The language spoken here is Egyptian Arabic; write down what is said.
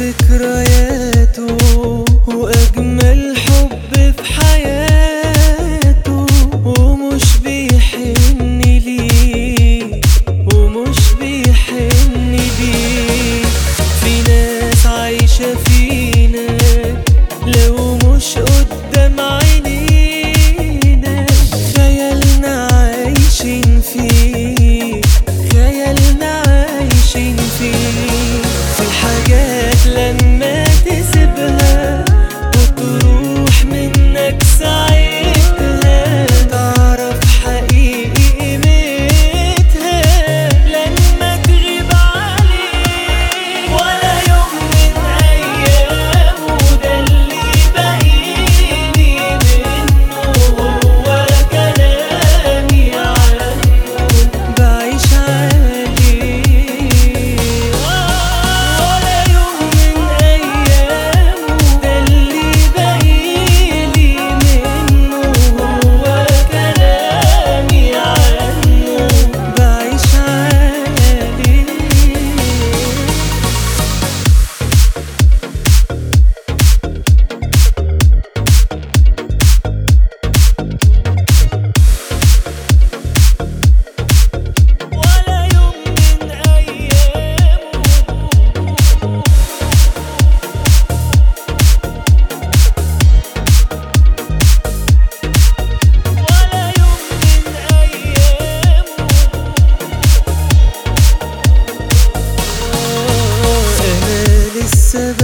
ذكرياته وأجمل حب في حياته ومش بيحن ليه ومش بيحن ليه في ناس عايشة فينا لو مش قدام عينينا خيالنا عايشين فيه خيالنا عايشين فيه في حاجات لما تسيبها وتروح منك ساعتها تعرف حقيقي قيمتها لما تغيب عليك ولا يوم من أيامه ده اللي باقيلي منه هو كلامي عنه بعيش عليه ولا يوم من أيامه ده اللي باقيلي منه هو كلامي عنه بعيش عليه ولا يوم من أيامه ولا يوم من أيامه أنا لسه